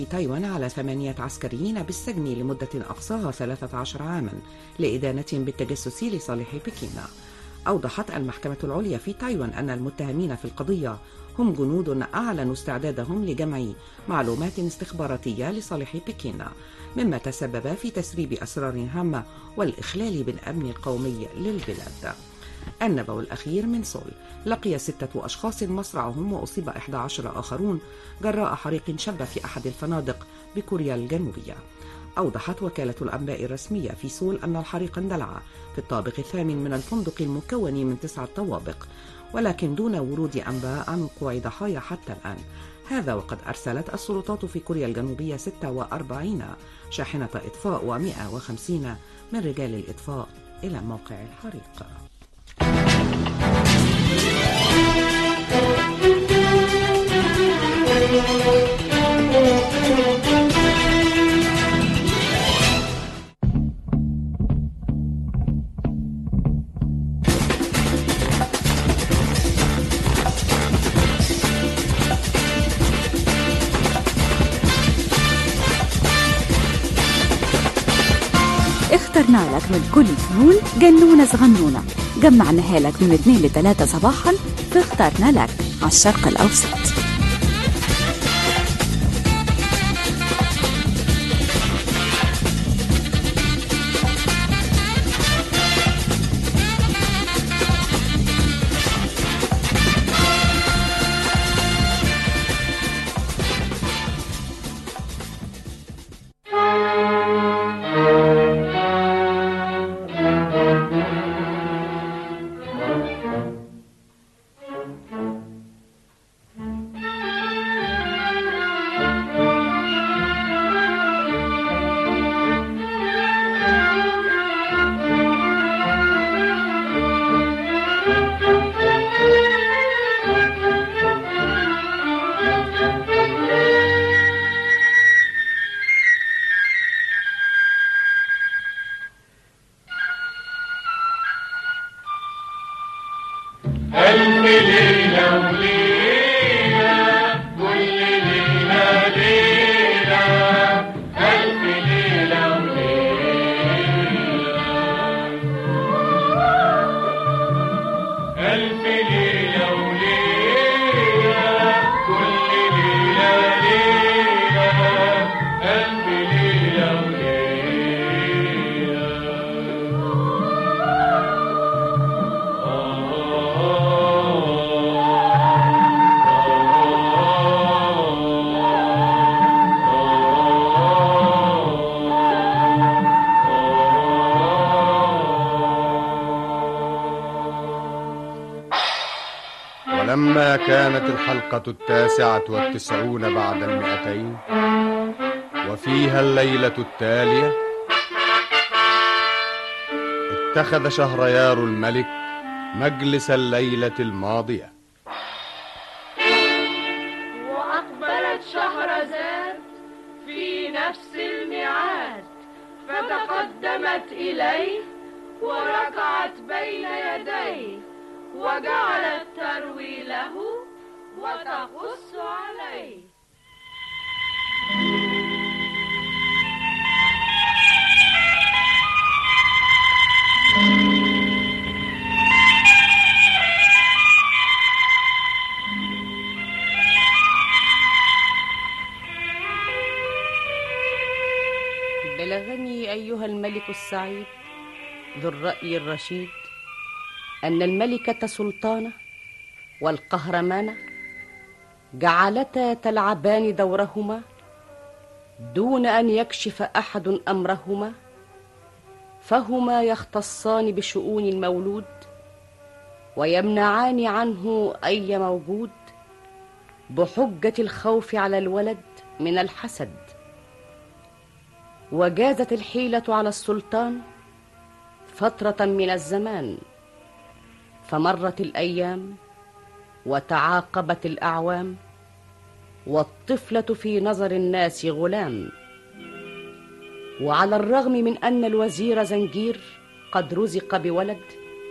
تايوان على ثمانية عسكريين بالسجن لمدة أقصاها 13 عاما لإدانتهم بالتجسس لصالح بكين أوضحت المحكمة العليا في تايوان أن المتهمين في القضية هم جنود أعلنوا استعدادهم لجمع معلومات استخباراتية لصالح بكين مما تسبب في تسريب أسرار هامة والإخلال بالأمن القومي للبلاد النبو الأخير من سول لقي ستة أشخاص مصرعهم وأصيب 11 آخرون جراء حريق شب في أحد الفنادق بكوريا الجنوبية أوضحت وكالة الأنباء الرسمية في سول أن الحريق اندلع في الطابق الثامن من الفندق المكون من تسعة طوابق ولكن دون ورود أنباء عن وقوع ضحايا حتى الآن هذا وقد أرسلت السلطات في كوريا الجنوبية 46 شاحنة إطفاء و150 من رجال الإطفاء إلى موقع الحريق اخترنا لك من كل الفنون جنونة صغنونة جمعناها لك من 2 ل 3 صباحا فاخترنا لك على الشرق الأوسط ألف ليلة وليلة كل ليلة ليلة ألف ليلة وليلة ألف ليلة وليلة كل ليلة ليلة ألف ليلة وليلة ولما كانت الحلقة التاسعة والتسعون بعد المئتين وفيها الليلة التالية اتخذ شهريار الملك مجلس الليلة الماضية وأقبلت شهرزاد في نفس الميعاد فتقدمت إليه وركعت بين يديه وجعلت تروي له وتقص عليه بلغني أيها الملك السعيد ذو الرأي الرشيد أن الملكة سلطانة والقهرمانة جعلتا تلعبان دورهما دون أن يكشف أحد أمرهما فهما يختصان بشؤون المولود ويمنعان عنه أي موجود بحجة الخوف على الولد من الحسد وجازت الحيلة على السلطان فترة من الزمان فمرت الأيام وتعاقبت الأعوام والطفلة في نظر الناس غلام وعلى الرغم من أن الوزير زنجير قد رزق بولد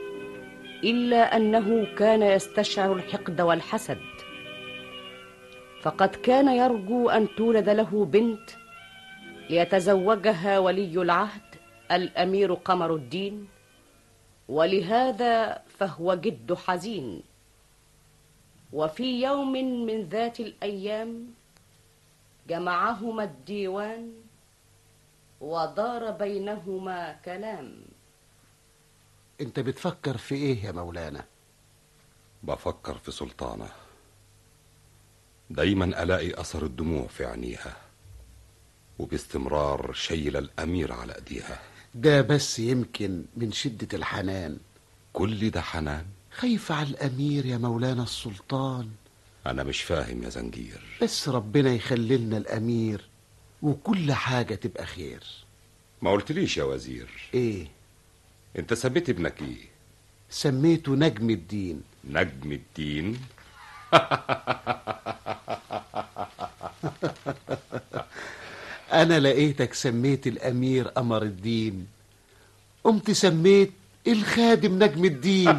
إلا أنه كان يستشعر الحقد والحسد فقد كان يرجو ان تولد له بنت ليتزوجها ولي العهد الامير قمر الدين ولهذا فهو جد حزين وفي يوم من ذات الايام جمعهما الديوان ودار بينهما كلام انت بتفكر في ايه يا مولانا بفكر في سلطانة دايما ألاقي أثر الدموع في عينيها وباستمرار شيل الأمير على أيديها ده بس يمكن من شدة الحنان كل ده حنان خايف على الأمير يا مولانا السلطان أنا مش فاهم يا زنجير بس ربنا يخلي لنا الأمير وكل حاجة تبقى خير ما قلتليش يا وزير ايه انت سميت ابنك ايه سميته نجم الدين نجم الدين أنا لقيتك سميت الأمير قمر الدين قمت سميت الخادم نجم الدين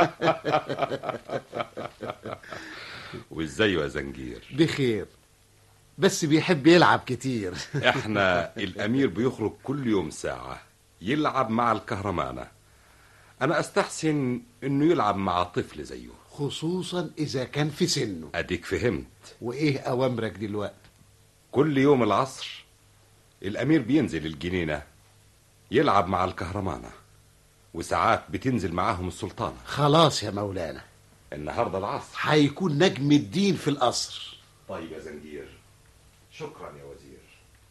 وازاي يا زنجير بخير بس بيحب يلعب كتير احنا الامير بيخرج كل يوم ساعة يلعب مع الكهرمانة انا استحسن انه يلعب مع طفل زيه خصوصا إذا كان في سنه اديك فهمت وإيه أوامرك دلوقتي كل يوم العصر الامير بينزل الجنينة يلعب مع الكهرمانة وساعات بتنزل معاهم السلطانة خلاص يا مولانا النهاردة العصر هيكون نجم الدين في القصر طيب يا زنجير شكرا يا وزير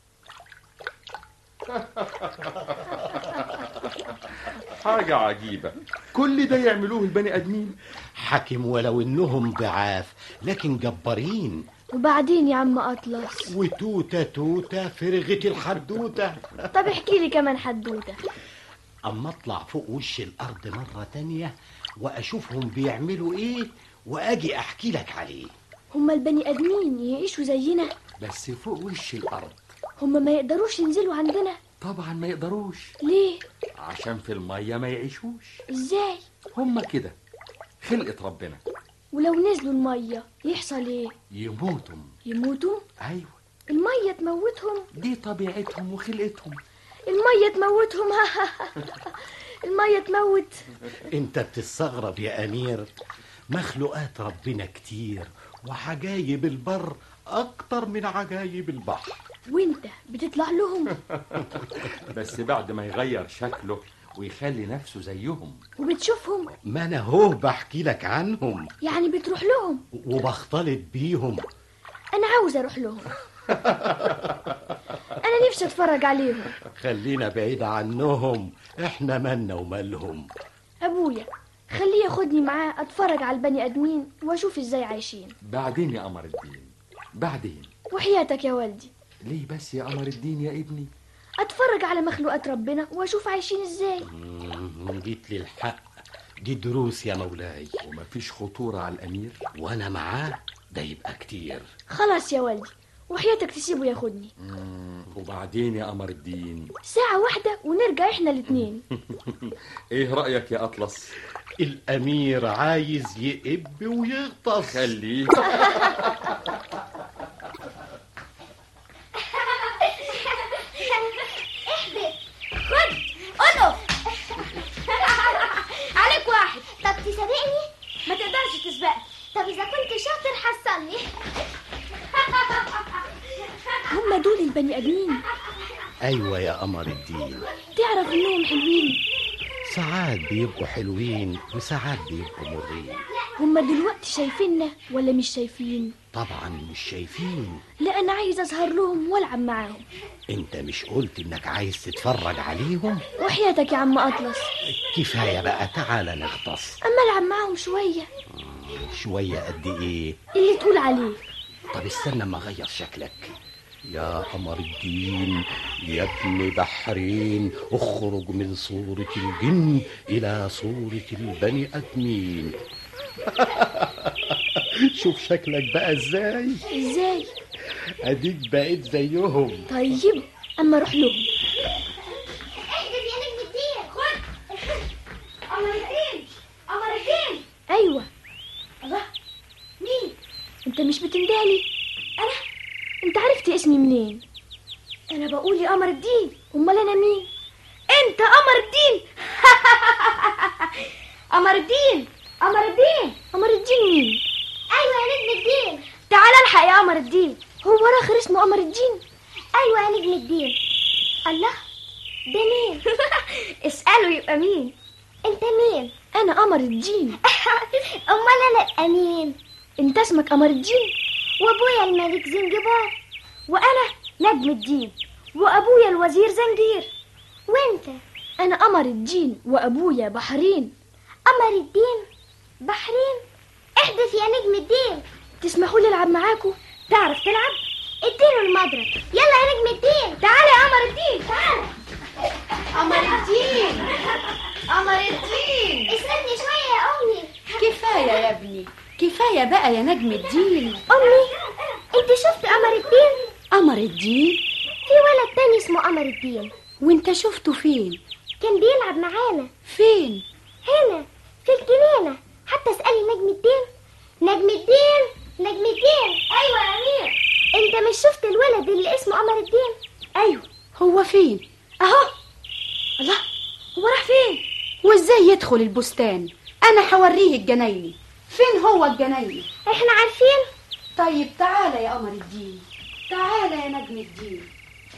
حاجة عجيبة كل ده يعملوه البني آدمين حكم ولو انهم ضعاف لكن جبارين وبعدين يا عم أطلس وتوتة توتة فرغة الحدوتة طب احكي لي كمان حدوتة اما اطلع فوق وش الارض مرة تانية واشوفهم بيعملوا ايه واجي احكي لك عليه هما البني آدمين يعيشوا زينا بس فوق وش الارض هما ما يقدروش ينزلوا عندنا طبعا ما يقدروش ليه عشان في المية ما يعيشوش ازاي هما كده خلقة ربنا ولو نزلوا المية يحصل ايه يموتوا يموتوا ايوه المية تموتهم دي طبيعتهم وخلقتهم المية تموتهم المية تموت انت بتستغرب يا امير مخلوقات ربنا كتير وعجايب البر اكتر من عجايب البحر وانت بتطلع لهم بس بعد ما يغير شكله ويخلي نفسه زيهم وبتشوفهم ما انا هو بحكي لك عنهم يعني بتروح لهم وبختلط بيهم انا عاوز اروح لهم انا نفسي اتفرج عليهم خلينا بعيد عنهم احنا مالنا ومالهم ابويا خليه ياخدني معاه اتفرج على البني ادمين واشوف ازاي عايشين بعدين يا قمر الدين بعدين وحياتك يا والدي ليه بس يا قمر الدين يا ابني اتفرج على مخلوقات ربنا واشوف عايشين ازاي مم، جيت لي الحق دي دروس يا مولاي ومفيش خطورة على الأمير وانا معاه ده يبقى كتير خلاص يا والدي وحياتك تسيبه ياخدني وبعدين يا قمر الدين ساعة واحدة ونرجع احنا الاتنين ايه رأيك يا أطلس الامير عايز يقب ويغطس خليه احبط خد قلف عليك واحد طب تسابقني ما تقدرش تسبقني طب اذا كنت شاطر حصلني هما دول البني ادمين ايوه يا قمر الدين تعرف انهم حلوين ساعات بيبقوا حلوين وساعات بيبقوا مرين هما دلوقتي شايفيننا ولا مش شايفين طبعا مش شايفين لا انا عايز اظهر لهم والعب معاهم انت مش قلت انك عايز تتفرج عليهم وحياتك يا عم اطلس كفايه بقى تعالى نغطس اما العب معاهم شوية شويه قد ايه اللي تقول عليه طب استنى اما اغير شكلك يا قمر الدين يا ابن بحرين اخرج من صورة الجن إلى صورة البني آدمين شوف شكلك بقى ازاي ازاي اديك بقيت زيهم طيب اما اروح لهم احجز يا نجم الدين خد قمر الدين قمر الدين ايوه الله مين انت مش بتندهلي عرفتي اسمي منين انا بقول يا قمر الدين امال انا مين انت قمر الدين قمر الدين قمر الدين قمر الدين مين ايوه يا نجم الدين تعال الحق يا قمر الدين هو الاخر اسمه قمر الدين ايوه يا نجم الدين الله ده مين اساله يبقى مين انت مين انا قمر الدين امال انا ابقى مين انت اسمك قمر الدين وابويا الملك زنجبار وانا نجم الدين وابويا الوزير زنجير وانت انا قمر الدين وابويا بحرين قمر الدين بحرين احدث يا نجم الدين تسمحوا لي العب معاكم تعرف تلعب اديله المضرب يلا يا نجم الدين تعالى يا قمر الدين تعالى قمر الدين قمر الدين اسندني شويه يا امي كفاية يا ابني كفاية بقى يا نجم الدين امي انت شفت قمر الدين قمر الدين في ولد تاني اسمه قمر الدين وانت شفته فين كان بيلعب معانا فين هنا في الجنينه حتى اسالي نجم الدين نجم الدين نجم الدين ايوه يا امير انت مش شفت الولد اللي اسمه قمر الدين ايوه هو فين اهو الله هو راح فين وازاي يدخل البستان انا هوريه الجنايني فين هو الجنايني احنا عارفين طيب تعالى يا قمر الدين تعالى يا نجم الدين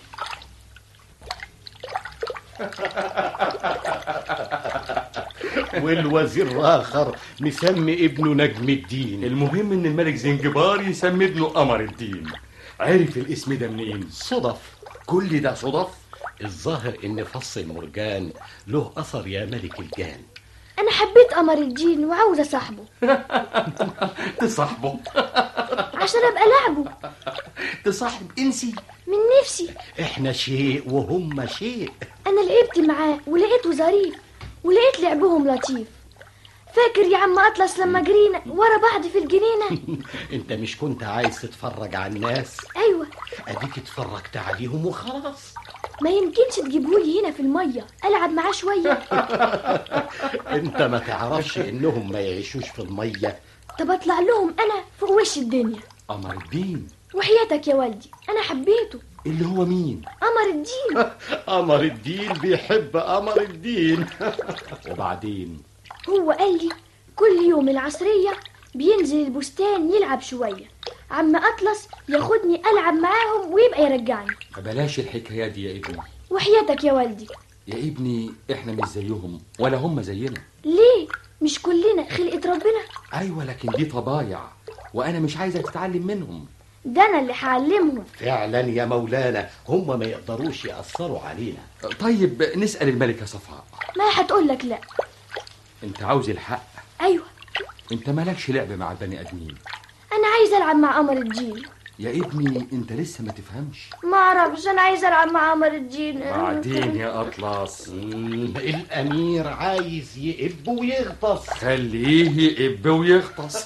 والوزير الاخر مسمي ابنه نجم الدين المهم ان الملك زنجبار يسمي ابنه قمر الدين عرف الاسم ده منين صدف كل ده صدف الظاهر ان فص المرجان له اثر يا ملك الجان انا حبيت قمر الدين وعاوزه صاحبه تصاحبه عشان ابقى لعبه تصاحب انسي من نفسي احنا شيء وهم شيء انا لعبت معاه ولقيته ظريف ولقيت لعبهم لطيف فاكر يا عم اطلس لما جرينا ورا بعض في الجنينه انت مش كنت عايز تتفرج على الناس ايوه اديك اتفرجت عليهم وخلاص ما يمكنش تجيبهولي هنا في الميه العب معاه شويه انت ما تعرفش انهم ما يعيشوش في الميه طب اطلع لهم انا فوق وش الدنيا قمر الدين وحياتك يا والدي انا حبيته اللي هو مين قمر الدين قمر الدين بيحب قمر الدين وبعدين هو قال لي كل يوم العصرية بينزل البستان يلعب شوية عم أطلس ياخدني ألعب معاهم ويبقى يرجعني بلاش الحكايه دي يا ابني وحياتك يا والدي يا ابني احنا مش زيهم ولا هم زينا ليه مش كلنا خلقة ربنا ايوه لكن دي طبايع وانا مش عايزك تتعلم منهم ده أنا اللي هعلمهم فعلا يا مولانا هم ما يقدروش يأثروا علينا طيب نسأل الملكة صفاء ما هتقولك لا انت عاوز الحق أيوة انت مالكش لعب مع البني ادمين أنا عايز ألعب مع قمر الدين يا ابني انت لسه ما تفهمش ما أعرفش أنا عايز ألعب مع قمر الدين بعدين يا اطلس مم، الامير عايز يقب ويغطس خليه يقب ويغطس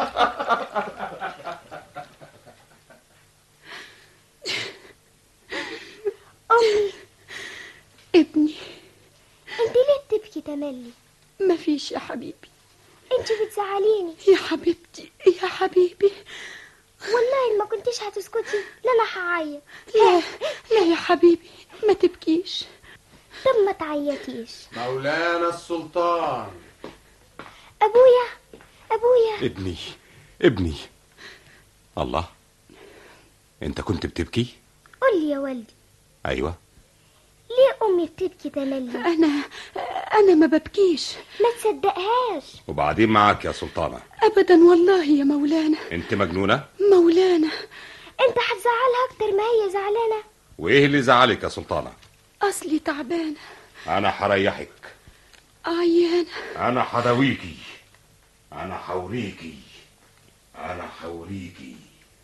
امي ابني انت ليه بتبكي تملي مفيش يا حبيبي انت بتزعليني يا حبيبتي يا حبيبي والله ما كنتيش هتسكتي لا انا هعيط لا لا يا حبيبي ما تبكيش طب ما تعيطيش مولانا السلطان ابويا ابويا ابني ابني الله انت كنت بتبكي قول لي يا والدي ايوه ليه امي بتبكي تملي انا انا ما ببكيش ما تصدقهاش وبعدين معاك يا سلطانة ابدا والله يا مولانا انت مجنونة مولانا انت هتزعلها اكتر ما هي زعلانه وايه اللي زعلك يا سلطانة اصلي تعبانه انا هريحك عيانه انا هداويكي انا حوريكي انا حوريكي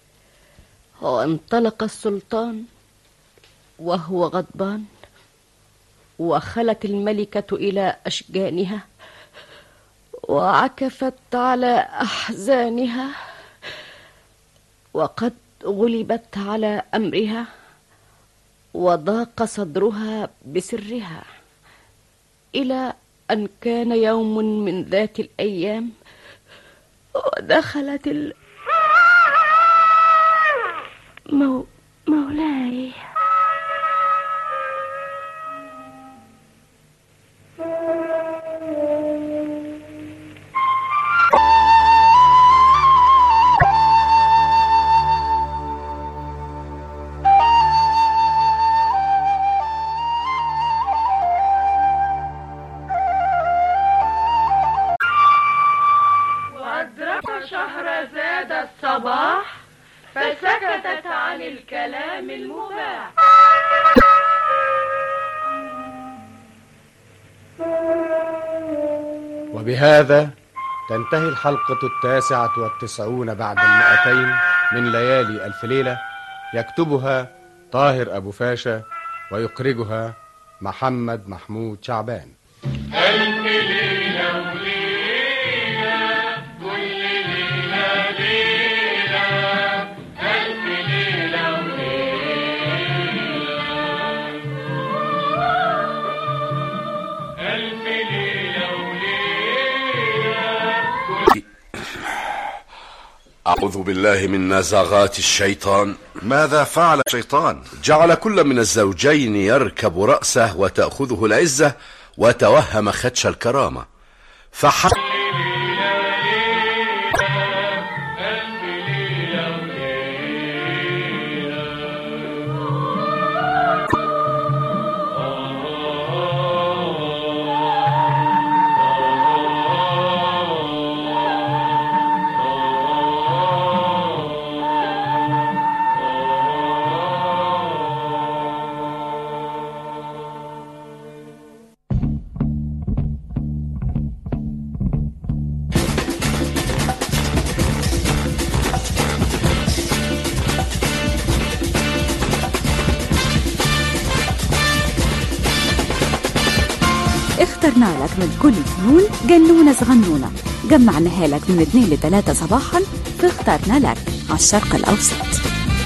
وانطلق السلطان وهو غضبان وخلت الملكة إلى أشجانها وعكفت على أحزانها وقد غلبت على أمرها وضاق صدرها بسرها إلى أن كان يوم من ذات الأيام ودخلت ال... مو... مولاي وأدرك شهرزاد الصباح فسكتت عن الكلام المباح وبهذا تنتهي الحلقة التاسعة والتسعون بعد المئتين من ليالي ألف ليلة يكتبها طاهر أبو فاشا ويخرجها محمد محمود شعبان ألف ليلة وليلة كل ليلة ليلة ألف ليلة وليلة ألف ليلة وليلة أعوذ بالله من نزغات الشيطان ماذا فعل الشيطان؟ جعل كل من الزوجين يركب رأسه وتأخذه العزة وتوهم خدش الكرامة فحق اخترنا لك من كل فنون جنونة صغنونة جمعناها لك من 2 ل 3 صباحا فاخترنا لك على الشرق الأوسط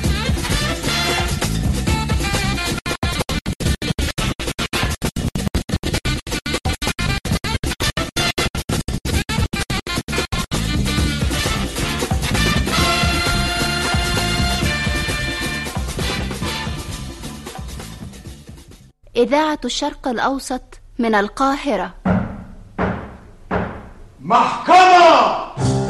إذاعة الشرق الأوسط من القاهرة محكمة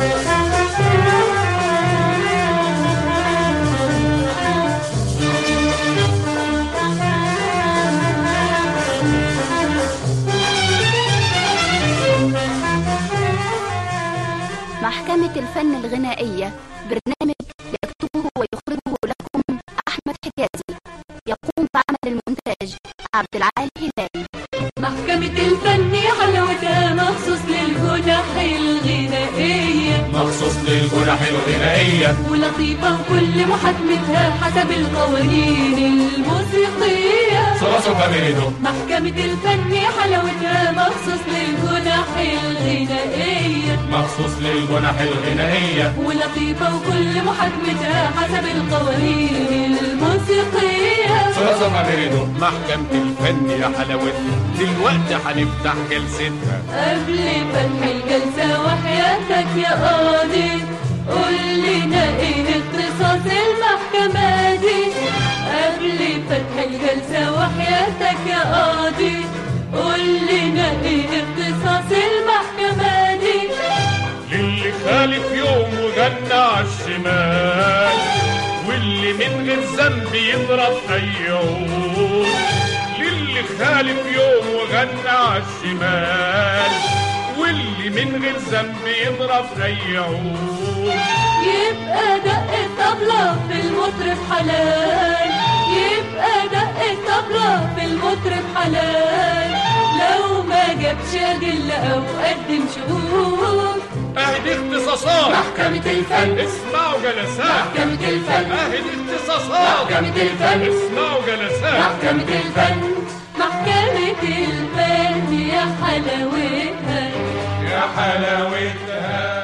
محكمة الفن الغنائية برنامج يكتبه ويخرجه لكم أحمد حجازي يقوم بعمل المونتاج عبد العال هلالي محكمة الفن حلاوتها مخصوص للجنح الغنائية مخصوص للجنح الغنائية ولطيفة وكل محاكمتها حسب القوانين الموسيقية صلاصو كاميريدو محكمة الفن حلاوتها مخصوص للجنح الغنائية مخصوص للجنح الغنائية ولطيفة وكل محاكمتها حسب القوانين الموسيقية صلاصو كاميريدو محكمة الفن يا حلاوتها دلوقتي هنفتح جلستها قبل فتح الجلسة وحياتك يا قاضي قول لنا ايه اختصاص المحكمة دي قبل فتح الجلسة وحياتك يا قاضي قول لنا ايه اختصاص المحكمة دي للي خالف يوم وجنى عالشمال واللي من غير ذنب يضرب اي عود للي خالف يوم وغنى عالشمال واللي من غير ذنب يضرب اي عود يبقى دق الطبلة في المطرب حلال يبقى دق الطبلة في المطرب حلال لو ما جابش أدلة أو قدم شهود اهدي اختصاصات محكمة الفن اسمعوا جلسات محكمة الفن اهدي اختصاصات محكمة الفن اسمعوا جلسات محكمة الفن محكمة الفن يا حلاوتها يا حلاوتها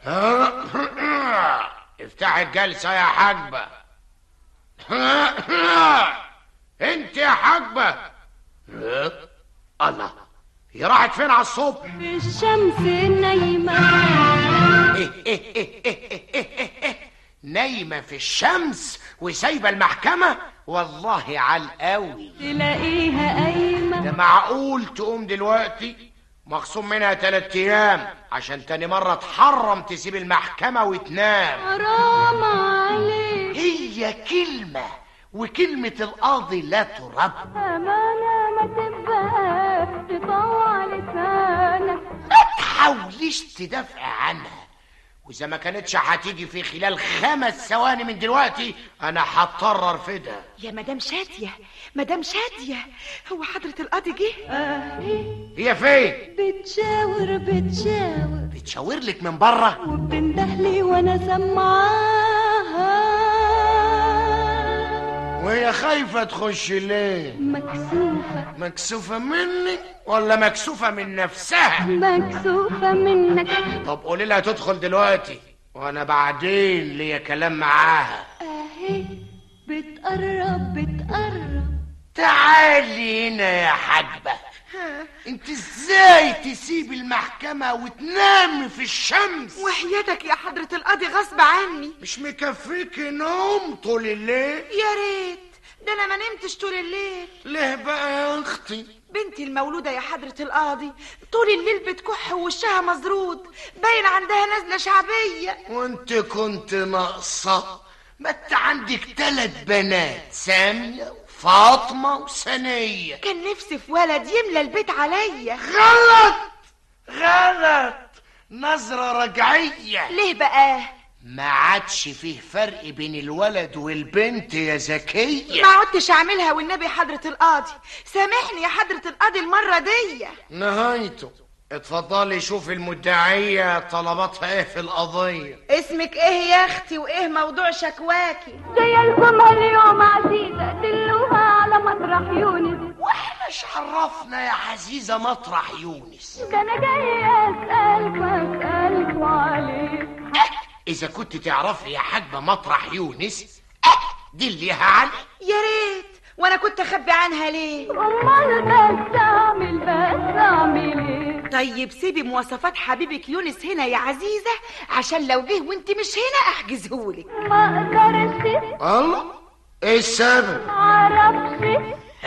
افتح الجلسة يا حاجبة انت يا حاجبة الله هي راحت فين على الصبح الشمس نايمة نايمة في الشمس وسايبة المحكمة والله على القوي تلاقيها قايمة ده معقول تقوم دلوقتي مخصوم منها تلات ايام عشان تاني مرة تحرم تسيب المحكمة وتنام حرام عليك هي كلمة وكلمة القاضي لا ترد أمانة ما تبقاش تطوع لسانك تحاوليش تدافع عنها واذا ما كانتش هتيجي في خلال خمس ثواني من دلوقتي انا هضطر ارفدها يا مدام شادية مدام شادية هو حضرة القاضي جه هي فين بتشاور بتشاور بتشاور لك من بره وبتندهلي وانا سمعاها وهي خايفة تخش ليه مكسوفة مكسوفة مني ولا مكسوفة من نفسها مكسوفة منك طب قولي لها تدخل دلوقتي وانا بعدين ليا كلام معاها اهي بتقرب بتقرب تعالي هنا يا حاجبة انت ازاي تسيب المحكمة وتنامي في الشمس وحياتك يا حضرة القاضي غصب عني مش مكفيك نوم طول الليل يا ريت ده انا ما نمتش طول الليل ليه بقى يا اختي بنتي المولودة يا حضرة القاضي طول الليل بتكح ووشها مزرود باين عندها نزلة شعبية وانت كنت ناقصة ما انت عندك ثلاث بنات سامية وفاطمة وسنية كان نفسي في ولد يملى البيت عليا غلط غلط نظرة رجعية ليه بقى ما عادش فيه فرق بين الولد والبنت يا زكية ما عدتش اعملها والنبي حضرة القاضي سامحني يا حضرة القاضي المرة دي نهايته اتفضلي شوف المدعية طلباتها ايه في القضية اسمك ايه يا اختي وايه موضوع شكواكي جاية لكم اليوم عزيزة دلوها على مطرح يونس واحنا ايش عرفنا يا عزيزة مطرح يونس ده انا جاية اسألك واسألك وعليك اذا كنت تعرفي يا حاجبة مطرح يونس اه دليها عني يا ريت وانا كنت اخبي عنها ليه امال بس اعمل بس اعمل ايه طيب سيبي مواصفات حبيبك يونس هنا يا عزيزة عشان لو جه وانت مش هنا احجزهولك ما اقدرش الله ايه السبب معرفش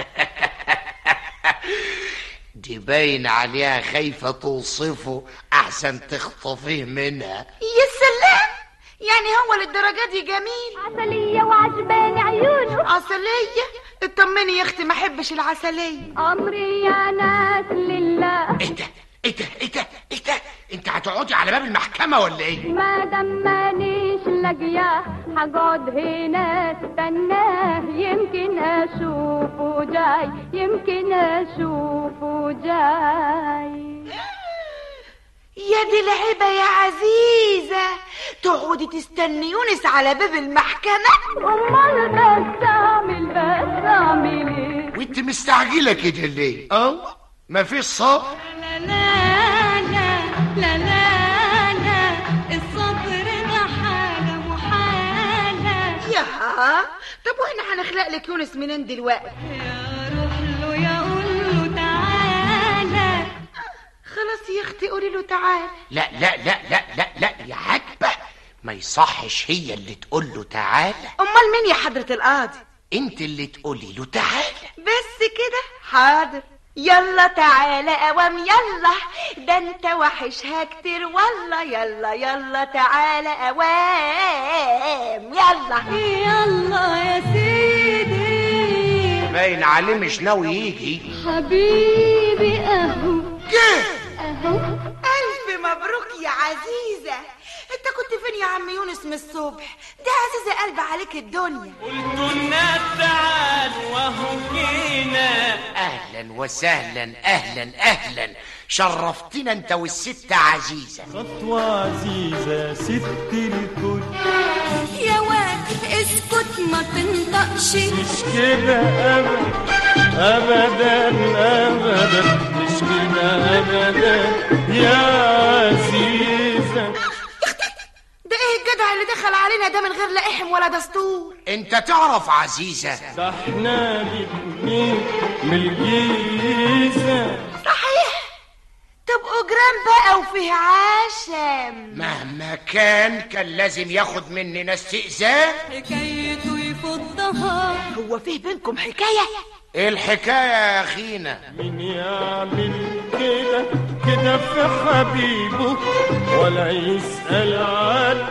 دي باين عليها خايفة توصفه احسن تخطفيه منها يا سلام يعني هو للدرجة دي جميل عسلية وعجباني عيونه عسلية اطمني يا اختي ما احبش العسلية امري يا ناس لله ايه ده ايه ده ايه ده ايه ده انت هتقعدي على باب المحكمة ولا ايه ما دام مانيش لاقياه هقعد هنا استناه يمكن اشوفه جاي يمكن اشوفه جاي يا دي العيبة يا عزيزة تقعدي تستني يونس على باب المحكمة امال بس اعمل بس اعمل ايه وانت مستعجلة كده ليه اه ما فيش صبر لا لا لا لا لا لا الصبر ده حالة محالة يا طب واحنا هنخلق لك يونس منين دلوقتي يا روح له يا قول له تعالى خلاص يا اختي قولي له تعال لا لا لا لا لا لا يا حاجبة ما يصحش هي اللي تقول له تعالى امال مين يا حضرة القاضي انت اللي تقولي له تعالى بس كده حاضر يلا تعالى اوام يلا ده انت وحشها كتير والله يلا يلا تعالى اوام يلا يلا يا سيدي باين عليه مش ناوي يجي حبيبي اهو جه اهو الف مبروك يا عزيزة انت كنت فين يا عم يونس من الصبح ده عزيزة قلب عليك الدنيا قلت الناس تعال وهو جينا اهلا وسهلا اهلا اهلا شرفتنا انت والست عزيزة خطوة عزيزة ست الكل يا واد اسكت ما تنطقش مش كده أبدا أبدا أبدا مش كده أبدا يا عزيزة ده ايه الجدع اللي دخل علينا ده من غير لا احم ولا دستور انت تعرف عزيزة ده احنا الاتنين من الجيزة صحيح طب اجرام بقى لو فيه عشم مهما كان كان لازم ياخد مننا استئذان حكايته يفضها هو فيه بينكم حكاية ايه الحكاية يا اخينا مين يعمل كده كده في حبيبه ولا يسأل عن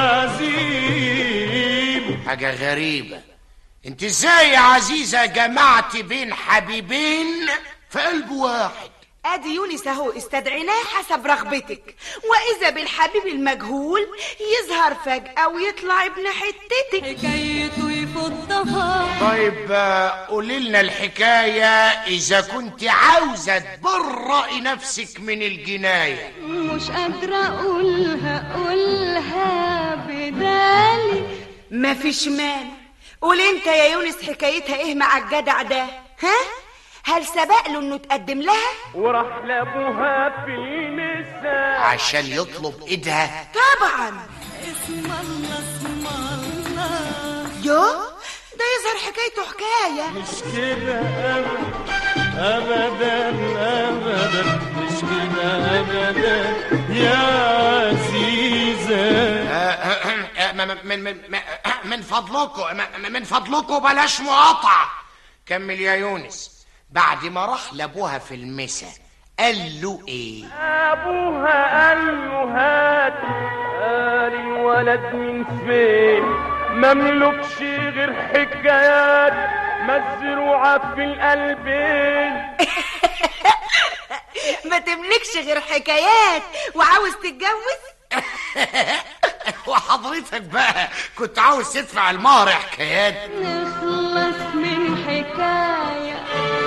تعذيبه حاجة غريبة انت ازاي يا عزيزة جمعت بين حبيبين في قلب واحد ادي يونس اهو استدعيناه حسب رغبتك واذا بالحبيب المجهول يظهر فجأة ويطلع ابن حتتك حكايته يفضها طيب آه، قولي لنا الحكاية إذا كنت عاوزة تبرئي نفسك من الجناية مش قادرة اقولها اقولها بدالي مفيش مانع قول انت يا يونس حكايتها ايه مع الجدع ده ها هل سبق له انه تقدم لها وراح لابوها في نساء عشان يطلب إيدها طبعا اسم الله اسم الله يو ده يظهر حكايته حكاية مش كده أبدا أبدا أبدا مش كده أبدا يا عزيزة من من من من فضلكم من- من فضلكم بلاش مقاطعة كمل يا يونس بعد ما راح لابوها في المسا قال له ايه أبوها قال له هات قال الولد من فين مملكش غير حكايات مزروعة في القلبين ما تملكش غير حكايات وعاوز تتجوز وحضرتك بقى كنت عاوز تدفع المهر حكايات نخلص من حكاية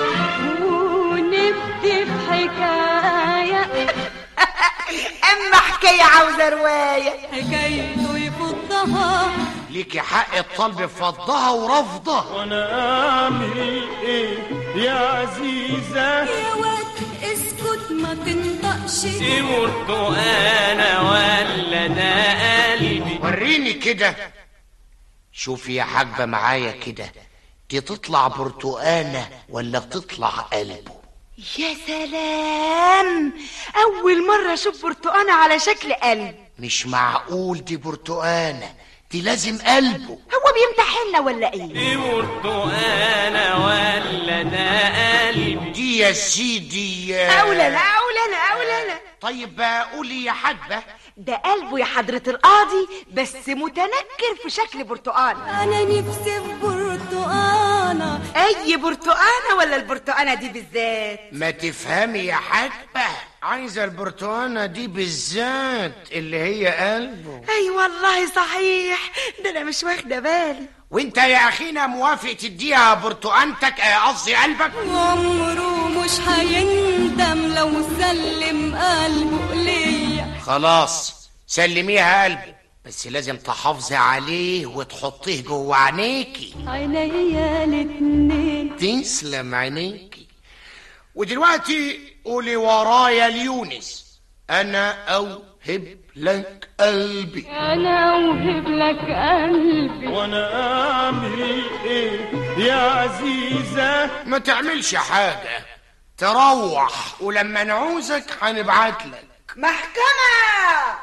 ونبدي في حكاية اما حكاية عاوزة رواية حكايته يفضها ليكي حق الطلب بفضها ورفضها وانا اعمل ايه يا عزيزة يا واد اسكت ما تنطقش دي برتقانة ولا ده قلبي وريني كده شوفي يا حاجبة معايا كده دي تطلع برتقانة ولا تطلع قلبه يا سلام اول مرة اشوف برتقانة على شكل قلب مش معقول دي برتقانة دي لازم قلبه هو بيمتحنا ولا ايه دي برتقانة ولا ده قلبي دي يا سيدي اولا لا اولا لا اولا لا طيب قولي يا حاجبة ده قلبه يا حضرة القاضي بس متنكر في شكل برتقال انا نفسي في برتقانة اي برتقانة ولا البرتقانة دي بالذات ما تفهمي يا حاجبة عايزة البرتقانة دي بالذات اللي هي قلبه اي والله صحيح ده انا مش واخدة بالي وانت يا اخينا موافق تديها برتقانتك آه، قصدي قلبك عمره مش هيندم لو سلم قلبه ليا خلاص سلميها قلبي بس لازم تحافظي عليه وتحطيه جوه عينيكي عينيا الاتنين تسلم عينيكي ودلوقتي قولي ورايا ليونس انا اوهب لك قلبي انا اوهب لك قلبي وانا اعمل ايه يا عزيزة ما تعملش حاجة تروح ولما نعوزك هنبعت لك محكمة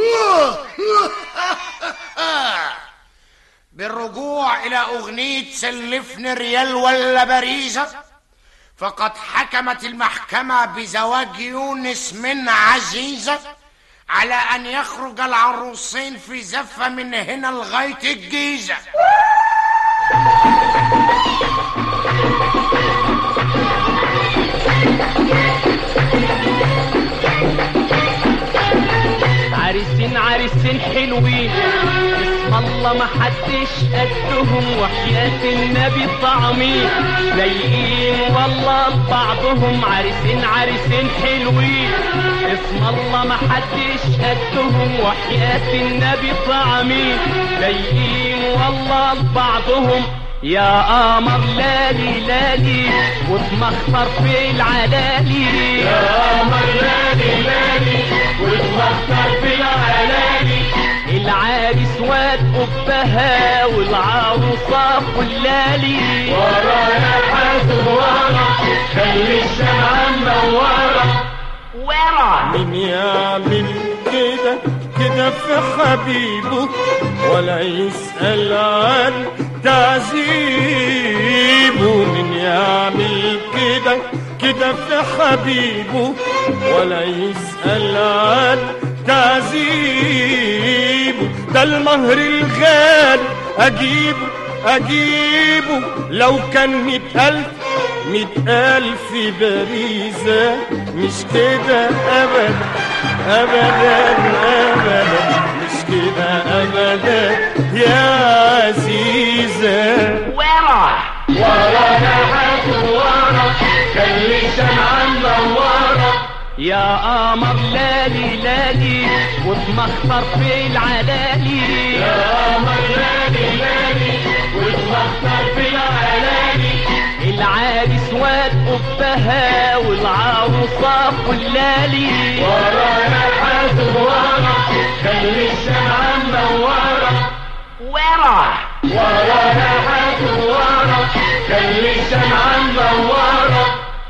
بالرجوع إلى أغنية سلفني ريال ولا باريزة فقد حكمت المحكمة بزواج يونس من عزيزة على أن يخرج العروسين في زفة من هنا لغاية الجيزة عريسين عريسين حلوين اسم الله ما حدش قدهم وحياة النبي طعمين لايقين والله بعضهم عريسين عريسين حلوين اسم الله ما حدش قدهم وحياة النبي طعمين لايقين والله بعضهم يا قمر لالي لالي واتمخطر في العلالي يا قمر لالي لالي واتمخطر في العلالي العريس واد قبها والعروسة فلالي ورا يا حاسب ورا خلي الشمعة منورة ورا مين يا كده في حبيبه ولا يسأل عن تعذيبه من يعمل كده كده في حبيبه ولا يسأل عن تعذيبه ده المهر الغالي أجيبه أجيبه لو كان مئة ألف مئة ألف باريزة مش كده أبدا أبدا أبدا مش كده أبدا يا عزيزة ورا ورا نحس ورا خلي الشمعة منورة يا قمر لالي لالي واتمخطر في العلالي يا قمر لالي لالي واتمخطر في العلالي العريس واد قبها والعروسة فلالي ورا نحس ورا خلي الشمعة منورة ورا ورا نحس ورا خلي الشمعة منورة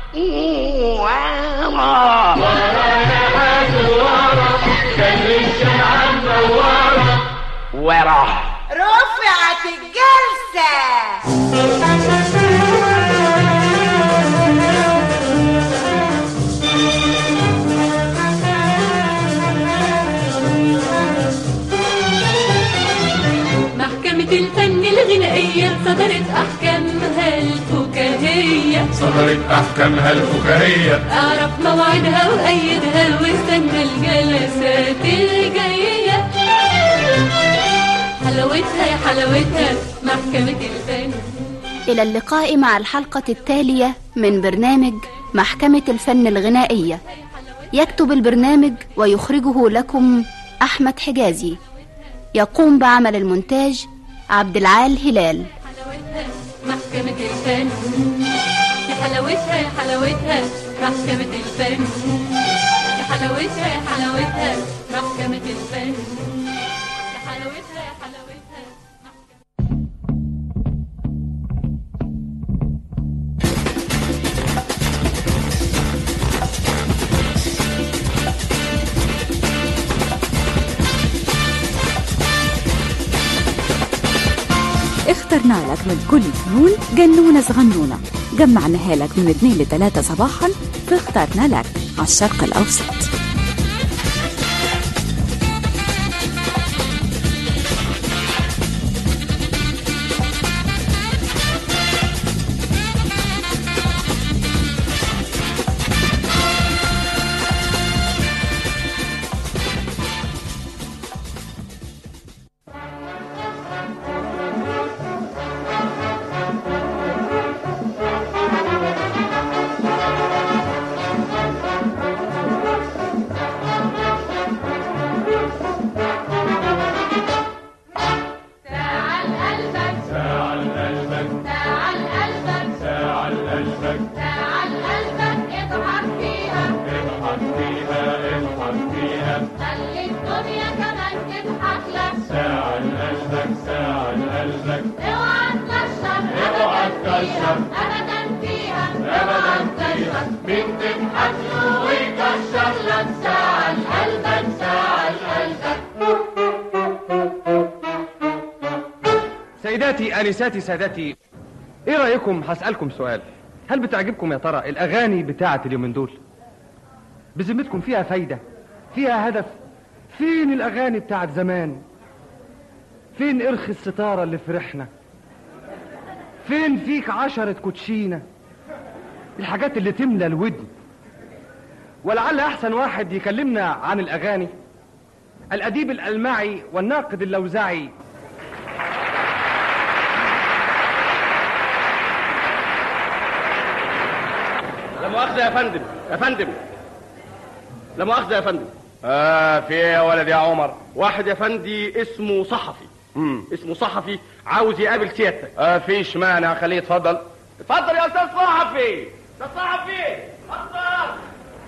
ورا ورا نحس ورا خلي الشمعة منورة ورا رفعت الجلسة محكمة الفن الغنائية صدرت أحكامها الفكاهية صدرت أحكامها الفكاهية أعرف موعدها وأيدها واستنى الجلسات الجاية حلاوتها يا حلاوتها محكمة الفن إلى اللقاء مع الحلقة التالية من برنامج محكمة الفن الغنائية يكتب البرنامج ويخرجه لكم أحمد حجازي يقوم بعمل المونتاج عبد العال هلال محكمة الفن يا حلاوتها يا حلاوتها محكمة الفن يا حلاوتها يا حلاوتها محكمة الفن يا حلاوتها يا حلاوتها اخترنا لك من كل فنون جنونة صغنونة جمعناها لك من 2 ل 3 صباحا فاخترنا لك على الشرق الأوسط تعال قلبك تعال قلبك تعال قلبك تعال قلبك تعال قلبك اضحك فيها اضحك فيها اضحك فيها خلي الدنيا كمان تضحك لك تعال قلبك تعال قلبك اوعى تكشر اوعى ابدا تكشر. فيها ابدا فيها ابدا فيها مين تضحك له ويكشر لك تعال قلبك تعال قلبك سيداتي انساتي سادتي ايه رايكم هسالكم سؤال هل بتعجبكم يا ترى الاغاني بتاعه اليومين دول بذمتكم فيها فايده فيها هدف فين الاغاني بتاعه زمان فين ارخ الستاره اللي فرحنا فين فيك عشرة كوتشينة الحاجات اللي تملى الودن ولعل احسن واحد يكلمنا عن الاغاني الاديب الالمعي والناقد اللوزعي لا مؤاخذة يا فندم يا فندم لا مؤاخذة يا فندم اه في ايه يا ولد يا عمر واحد يا فندي اسمه صحفي امم اسمه صحفي عاوز يقابل سيادتك اه فيش مانع خليه يتفضل اتفضل يا استاذ صحفي استاذ صحفي اتفضل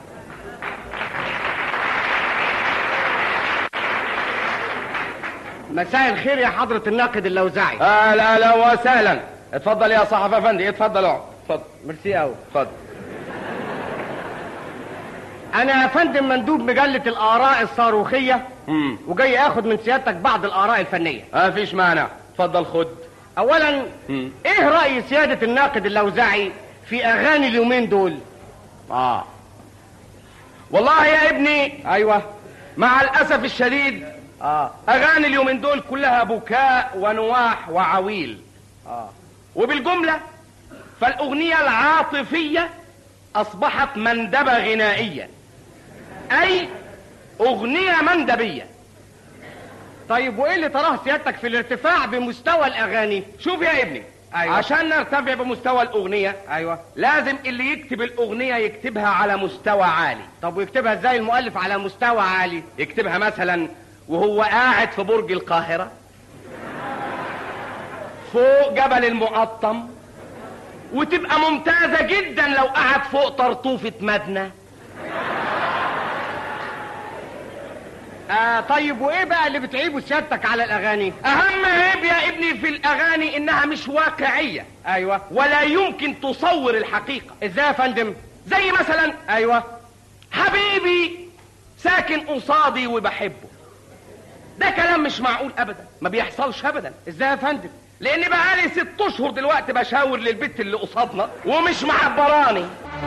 مساء الخير يا حضرة الناقد اللوزعي اهلا اهلا وسهلا اتفضل يا صحفي يا فندي اتفضل اقعد اتفضل ميرسي قوي اتفضل انا يا فندم مندوب مجلة الاراء الصاروخية وجاي اخد من سيادتك بعض الاراء الفنيه ما فيش مانع اتفضل خد اولا ايه راي سياده الناقد اللوزعي في اغاني اليومين دول اه والله يا ابني ايوه مع الاسف الشديد اه اغاني اليومين دول كلها بكاء ونواح وعويل اه وبالجمله فالاغنيه العاطفيه اصبحت مندبه غنائيه اي اغنيه مندبيه طيب وايه اللي تراه سيادتك في الارتفاع بمستوى الاغاني شوف يا ابني أيوة. عشان نرتفع بمستوى الاغنيه ايوه لازم اللي يكتب الاغنيه يكتبها على مستوى عالي طب ويكتبها ازاي المؤلف على مستوى عالي يكتبها مثلا وهو قاعد في برج القاهره فوق جبل المقطم وتبقى ممتازه جدا لو قعد فوق طرطوفه مدنه آه طيب وايه بقى اللي بتعيبه سيادتك على الاغاني اهم عيب يا ابني في الاغاني انها مش واقعيه ايوه ولا يمكن تصور الحقيقه ازاي يا فندم زي مثلا ايوه حبيبي ساكن قصادي وبحبه ده كلام مش معقول ابدا ما بيحصلش ابدا ازاي يا فندم لان بقالي ست اشهر دلوقتي بشاور للبت اللي قصادنا ومش معبراني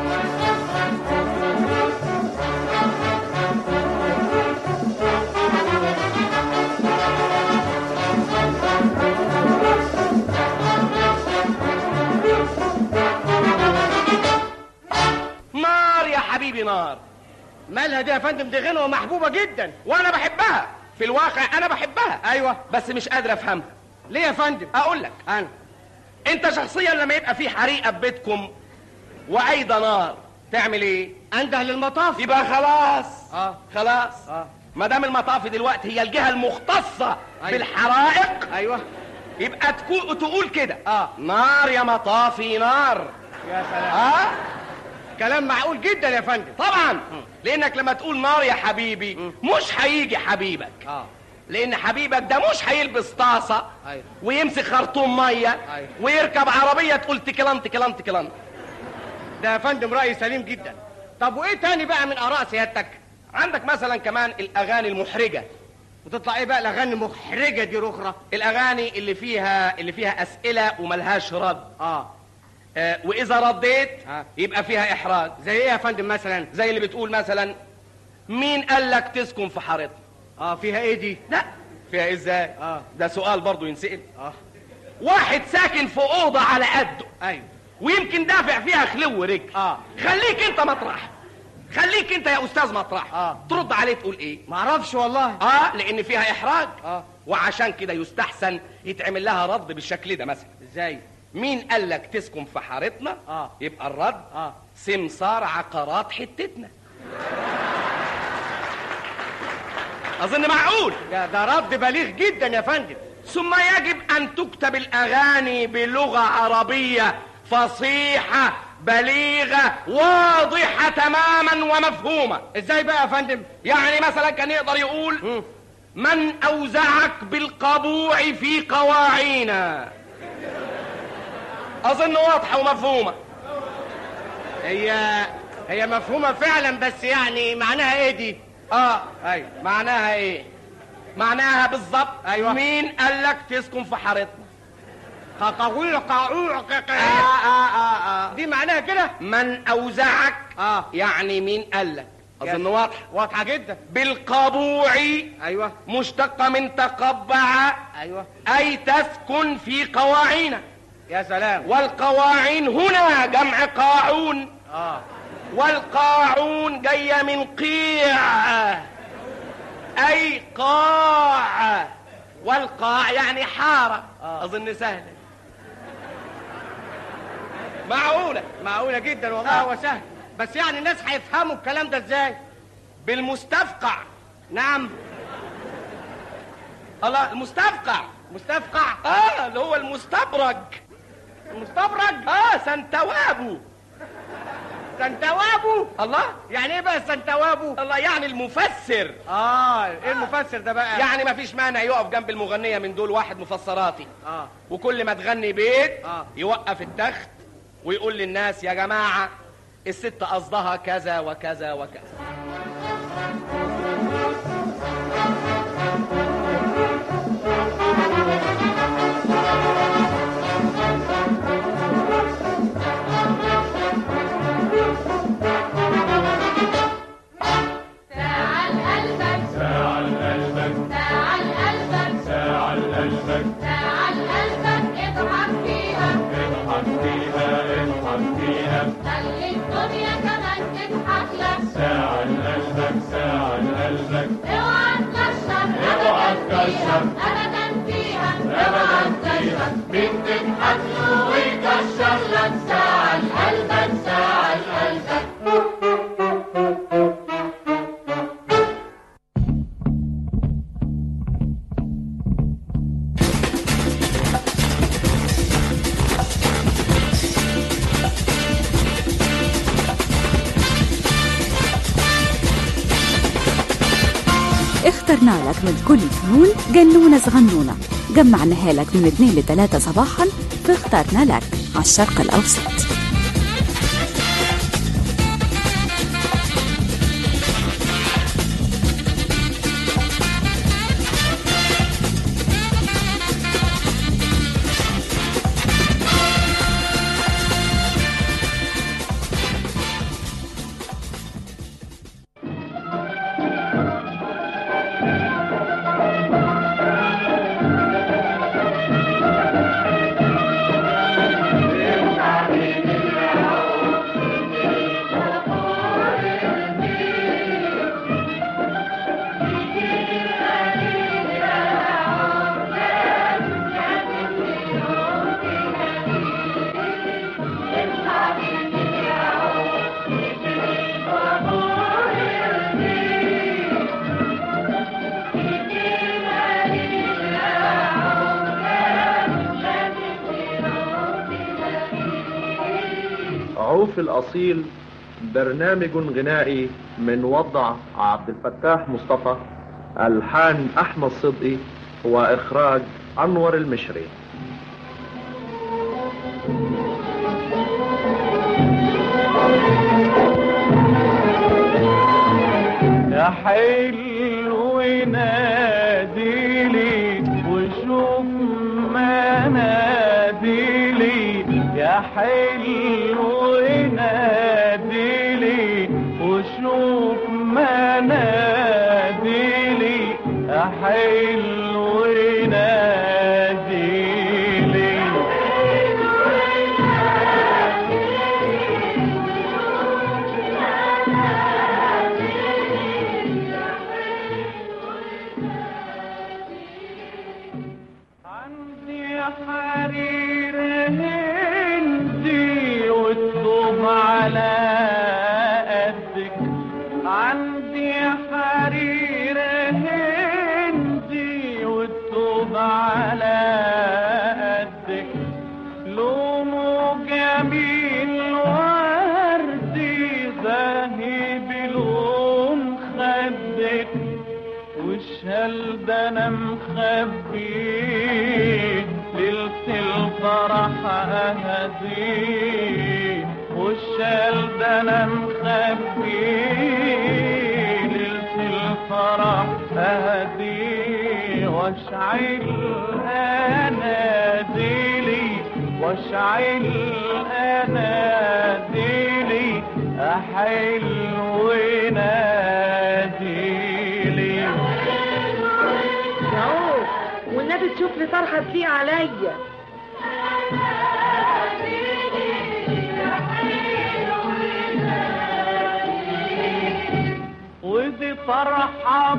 نار يا حبيبي نار مالها دي يا فندم دي غنوه محبوبه جدا وانا بحبها في الواقع انا بحبها ايوه بس مش قادر افهمها ليه يا فندم اقول لك انا انت شخصيا لما يبقى في حريقه في بيتكم وايضا نار تعمل ايه انده للمطاف يبقى خلاص اه خلاص اه ما دام المطاف دلوقتي هي الجهه المختصه أيوة. بالحرائق ايوه يبقى تكو... تقول كده اه نار يا مطافي نار يا سلام اه كلام معقول جدا يا فندم طبعا لانك لما تقول نار يا حبيبي مش هيجي حبيبك اه لان حبيبك ده مش هيلبس طاسه ايوه ويمسك خرطوم ميه أيوة. ويركب عربيه تقول تكلان تكلان تكلان ده يا فندم راي سليم جدا طب وايه تاني بقى من اراء سيادتك عندك مثلا كمان الاغاني المحرجه وتطلع ايه بقى الاغاني المحرجه دي رخره الاغاني اللي فيها اللي فيها اسئله وملهاش رد اه آه واذا رديت آه. يبقى فيها احراج زي ايه يا فندم مثلا زي اللي بتقول مثلا مين قال لك تسكن في حارتنا اه فيها ايه دي لا فيها ازاي اه ده سؤال برضو ينسال اه واحد ساكن في اوضه على قده ايوه ويمكن دافع فيها خلو رجل اه خليك انت مطرح خليك انت يا استاذ مطرح آه. ترد عليه تقول ايه معرفش والله اه لان فيها احراج اه وعشان كده يستحسن يتعمل لها رد بالشكل ده مثلا ازاي مين قال لك تسكن في حارتنا اه يبقى الرد اه سمسار عقارات حتتنا اظن معقول ده ده رد بليغ جدا يا فندم ثم يجب ان تكتب الاغاني بلغه عربيه فصيحه بليغه واضحه تماما ومفهومه ازاي بقى يا فندم يعني مثلا كان يقدر يقول من اوزعك بالقبوع في قواعينا اظن واضحه ومفهومه هي هي مفهومه فعلا بس يعني معناها ايه دي اه ايوه معناها ايه معناها بالظبط أيوة. مين قال لك تسكن في حارتنا قاقويل قاعوع آه آه آه آه. دي معناها كده من اوزعك اه يعني مين قال لك اظن واضحه واضحه جدا بالقبوع ايوه مشتقه من تقبع ايوه اي تسكن في قواعينا يا سلام والقواعين هنا جمع قاعون اه والقاعون جايه من قيع اي قاع والقاع يعني حاره آه. اظن سهله معقوله معقوله جدا والله آه. هو سهل بس يعني الناس هيفهموا الكلام ده ازاي بالمستفقع نعم الله المستفقع مستفقع اه اللي هو المستبرج المستبرج اه سنتوابو سنتوابو الله يعني ايه بقى سنتوابو الله يعني المفسر اه ايه المفسر ده بقى يعني ما فيش مانع يقف جنب المغنيه من دول واحد مفسراتي اه وكل ما تغني بيت آه. يوقف التخت ويقول للناس يا جماعه الست قصدها كذا وكذا وكذا تعال قلبك تعال قلبك تعال قلبك تعال قلبك تعال قلبك اضحك فيها اضحك فيها اضحك فيها خلي الدنيا كمان تضحك لك تعال قلبك تعال قلبك اوعى تكشر اوعى ابدا تكشر. فيها ابدا فيها ابدا فيها مين تضحك له ويكشر لك تعال قلبك تعال قلبك اخترنا لك من كل الفنون جنونة صغنونة جمعناها لك من 2 ل 3 صباحا فاخترنا لك على الشرق الأوسط عوف الأصيل برنامج غنائي من وضع عبد الفتاح مصطفى ألحان أحمد صدقي وإخراج أنور المشري يا حلو ناديلي وشوف ما ناديلي يا حلو ناديلي وشوف ما ناديلي يا حلو ناديلي عندي حرير هندي والطوب على قدك عندي حرير هندي والطوب على قدك لونه جميل وردي زاهي بلون خدك والشال ده انا مخبيه ليلة الفرح اهديه والشال ده انا مخبيه ليلة الفرح اهديه واشعل اناديلي واشعل اناديلي احل وناديلي يعوف والنبي تشوف لي طرحه تليق عليا ودي فرحة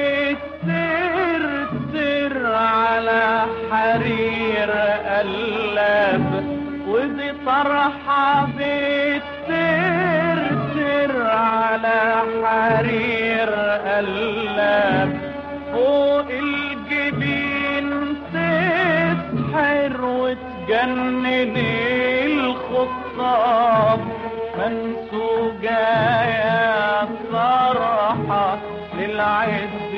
بتسر سر على حرير قلب ودي فرحة بتسر سر على حرير قلب فوق الجبين تسحر وتجنن الخطاب منسوجة يا فرحة للعز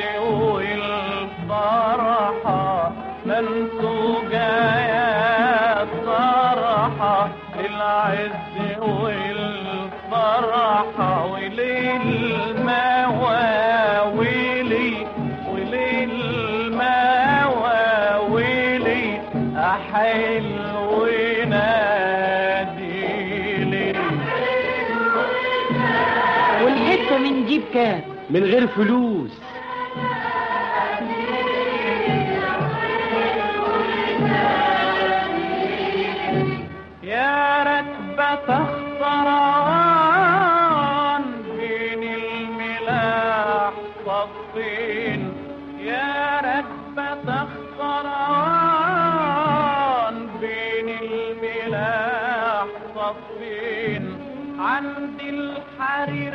والفرحة منسوجة يا فرحة للعز والفرحة وللمواويلي وللمواويلي أحل وناديلي وانت من جيب كام من غير فلوس يا ركبة اختران بين الملاح صفين يا ركبة اختران بين الملاح صفين عند الحرير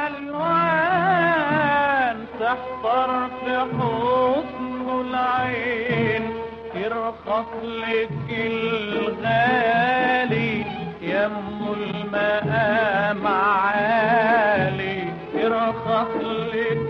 ألوان تحضر في حسن العين يرخص لك الغالي يم المقام عالي يرخص لك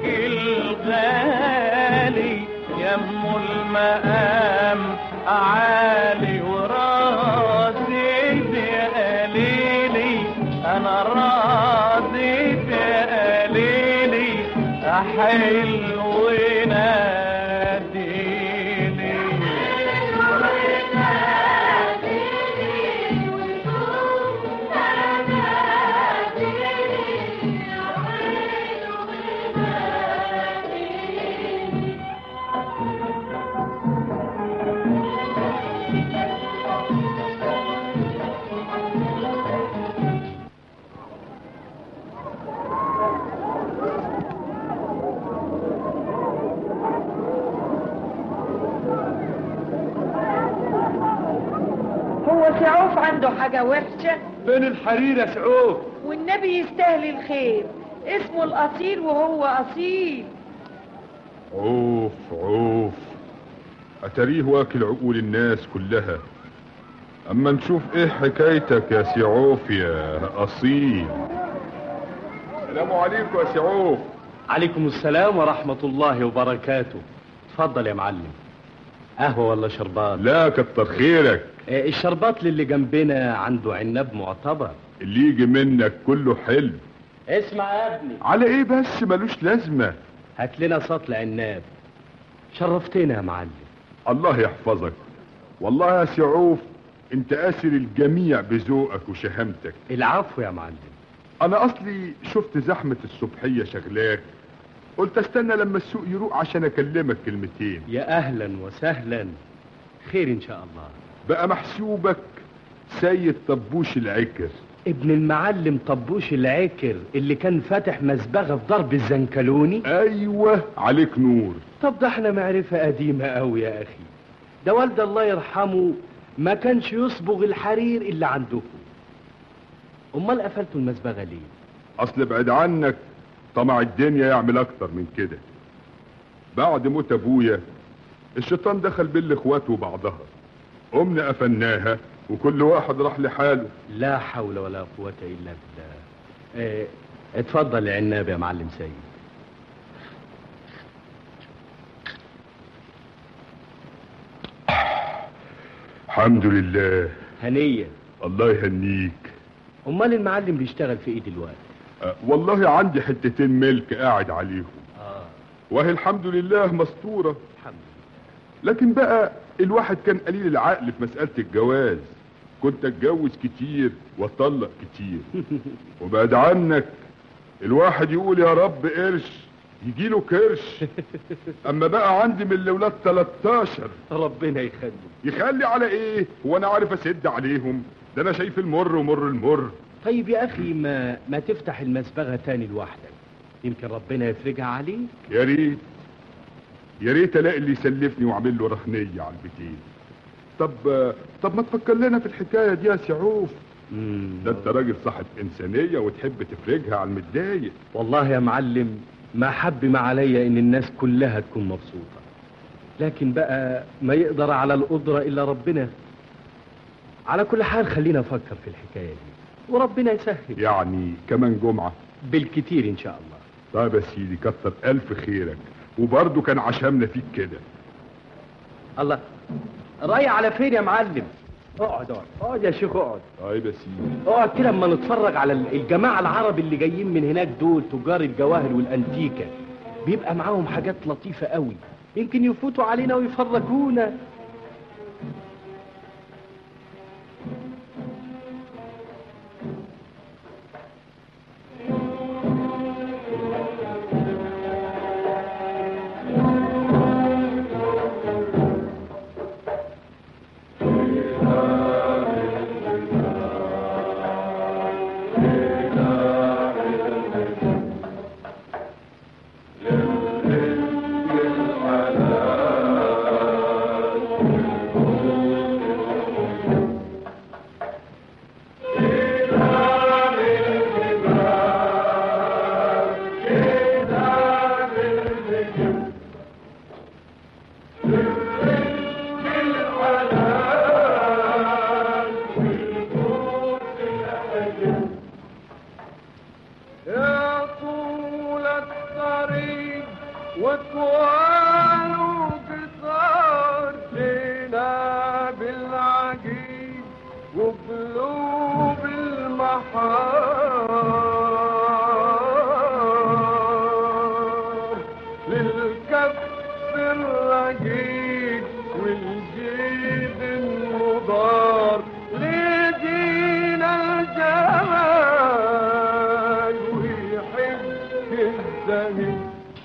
الغالي يم المقام عالي وراسي بقليلي انا راضي بقليلي حلو ناديني هو سعوف عنده حاجة وحشة فين الحرير يا سعوف والنبي يستاهل الخير اسمه الأصيل وهو أصيل عوف عوف أتريه واكل عقول الناس كلها أما نشوف إيه حكايتك يا سي عوف يا أصيل السلام عليكم يا سي عوف عليكم السلام ورحمة الله وبركاته اتفضل يا معلم قهوة ولا شربات لا كتر خيرك آه، الشربات اللي جنبنا عنده عنب معتبر اللي يجي منك كله حلو اسمع يا ابني على إيه بس ملوش لازمة هات لنا سطل عناب شرفتنا يا معلم الله يحفظك والله يا سي عوف انت اسر الجميع بذوقك وشهامتك العفو يا معلم انا اصلي شفت زحمة الصبحية شغلاك قلت استنى لما السوق يروق عشان اكلمك كلمتين يا اهلا وسهلا خير ان شاء الله بقى محسوبك سيد طبوش العكر ابن المعلم طبوش العكر اللي كان فاتح مزبغة في ضرب الزنكلوني ايوه عليك نور طب ده احنا معرفة قديمة قوي يا اخي ده والد الله يرحمه ما كانش يصبغ الحرير الا عندكم امال قفلتوا المزبغة ليه اصل بعد عنك طمع الدنيا يعمل اكتر من كده بعد موت ابويا الشيطان دخل بين الاخوات وبعضها قمنا قفلناها وكل واحد راح لحاله لا حول ولا قوة الا بالله اه اتفضل يا عناب يا معلم سيد الحمد لله هنية الله يهنيك امال المعلم بيشتغل في ايه دلوقتي أه والله عندي حتتين ملك قاعد عليهم اه وهي الحمد لله مستورة الحمد لكن بقى الواحد كان قليل العقل في مسألة الجواز كنت اتجوز كتير واطلق كتير وبعد عنك الواحد يقول يا رب قرش يجيله كرش اما بقى عندي من الاولاد 13 ربنا يخلي يخلي على ايه هو انا عارف اسد عليهم ده انا شايف المر ومر المر طيب يا اخي ما ما تفتح المسبغة تاني لوحدك يمكن ربنا يفرجها عليك يا ريت يا ريت الاقي اللي يسلفني واعمل له رهنيه على البيتين طب طب ما تفكر لنا في الحكايه دي يا سعوف ده انت راجل صاحب انسانيه وتحب تفرجها على المتضايق والله يا معلم ما حب ما عليا ان الناس كلها تكون مبسوطة لكن بقى ما يقدر على القدرة الا ربنا على كل حال خلينا نفكر في الحكاية دي وربنا يسهل يعني كمان جمعة بالكتير ان شاء الله طيب يا سيدي كتر الف خيرك وبرضه كان عشمنا فيك كده الله رايح على فين يا معلم اقعد اقعد اقعد يا شيخ اقعد طيب يا سيدي اقعد كده اما نتفرج على الجماعة العرب اللي جايين من هناك دول تجار الجواهر والانتيكة بيبقى معاهم حاجات لطيفة قوي يمكن يفوتوا علينا ويفرجونا وطوال وقصار لينا بالعجيب وقلوب المحار للكف الرقيق والجيد المضار لدينا الجمال ويحب الزهيد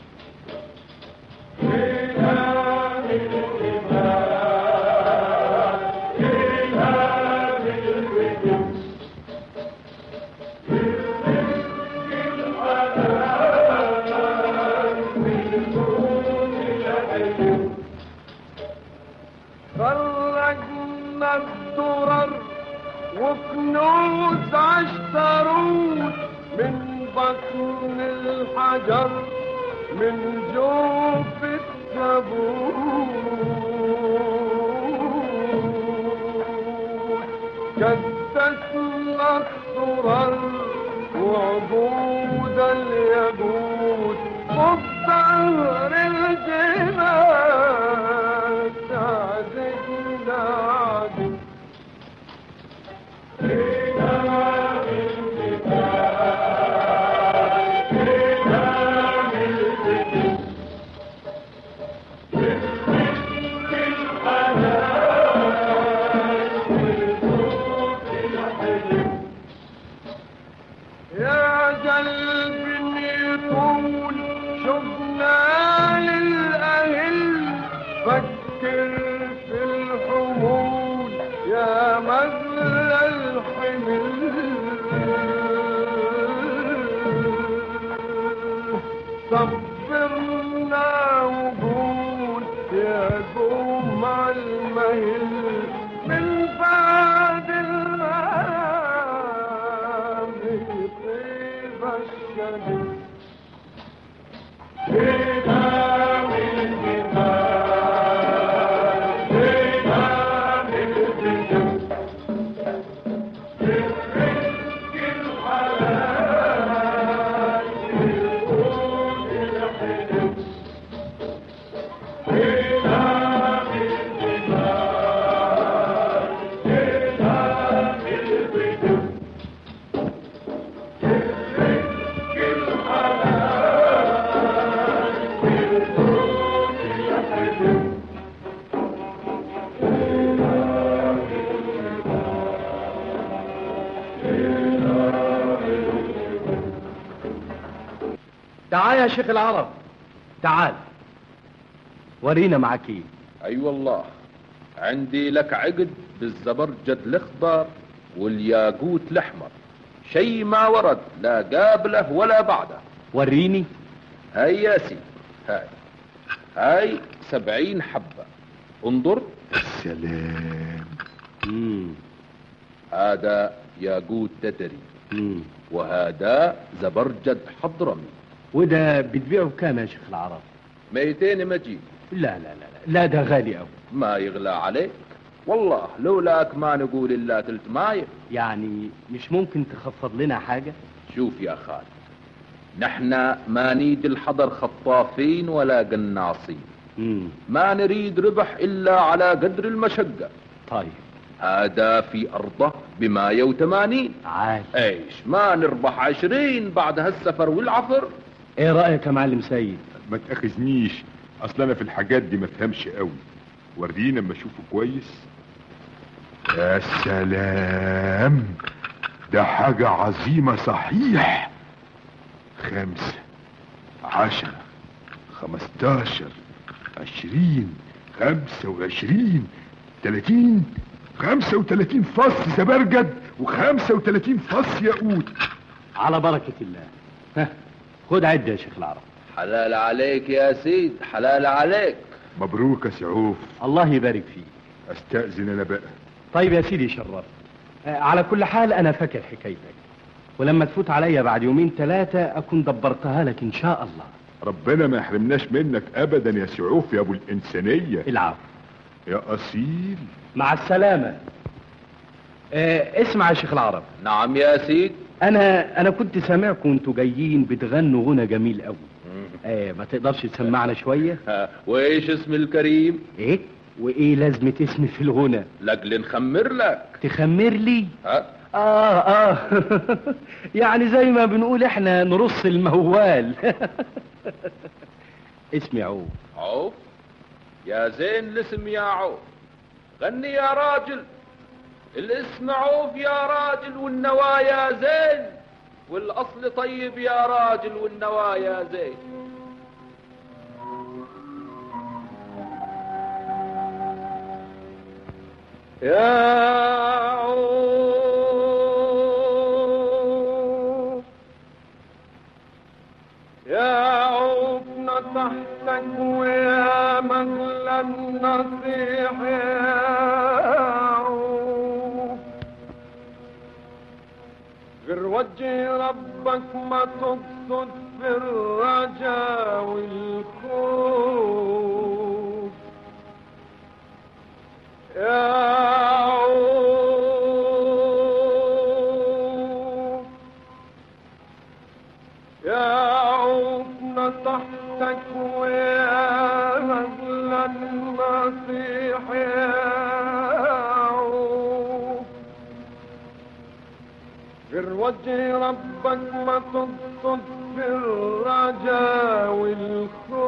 خرجنا الدرر وكنوز عشتروت من بطن الحجر من جوف التابوت كدسنا السرر وعبود اليهود والظهر الجبال تعزقنا عدو يا قلب يطول شفنا للأهل فكر في الحمول يا مغلى الحمل صبرنا وقول يا قوم المهل من بعد المام يطيب الشمس تعال يا شيخ العرب تعال ورينا معاك ايه اي والله عندي لك عقد بالزبرجد الاخضر والياقوت الاحمر شيء ما ورد لا قابله ولا بعده وريني هاي يا سيدي هاي هاي سبعين حبة انظر سلام هذا ياقوت تتري وهذا زبرجد حضرمي وده بتبيعه بكام يا شيخ العرب ميتين مجيب لا لا لا لا, لا ده غالي قوي ما يغلى عليك والله لولاك ما نقول الا تلت ماية يعني مش ممكن تخفض لنا حاجة شوف يا خالد نحن ما نيد الحضر خطافين ولا قناصين ما نريد ربح الا على قدر المشقة طيب هذا في ارضه بماية وثمانين عال ايش ما نربح عشرين بعد هالسفر والعفر ايه رأيك يا معلم سيد ما تاخذنيش اصل انا في الحاجات دي ما فهمش قوي ورينا اما اشوفه كويس يا سلام ده حاجة عظيمة صحيح خمسة عشرة خمستاشر عشرين خمسة وعشرين تلاتين خمسة وتلاتين فص زبرجد وخمسة وتلاتين فص ياقوت على بركة الله ها خد عد يا شيخ العرب حلال عليك يا سيد حلال عليك مبروك يا سعوف الله يبارك فيك استأذن انا بقى طيب يا سيدي شرفت آه، على كل حال انا فاكر حكايتك ولما تفوت عليا بعد يومين ثلاثة اكون دبرتها لك ان شاء الله ربنا ما يحرمناش منك ابدا يا سعوف يا ابو الانسانية العفو يا اصيل مع السلامة آه اسمع يا شيخ العرب نعم يا سيد انا انا كنت سامعكم وانتوا جايين بتغنوا غنى جميل قوي ايه ما تقدرش تسمعنا شويه ها، وايش اسم الكريم ايه وايه لازمه اسمي في الغنى لاجل نخمر لك تخمر لي ها اه اه يعني زي ما بنقول احنا نرص الموال اسمي عوف عوف يا زين الاسم يا عوف غني يا راجل الاسم عوف يا راجل والنوايا زين والاصل طيب يا راجل والنوايا زين يا عوف يا عوف نصحتك ويا مغلى النصيح يا عوف غير وجه ربك ما تقصد في الرجا والخوف يا عوف يا عوف نصحتك ويا مغلى النصيح يا عوف غير وجه ربك ما تقصد في الرجا والخوف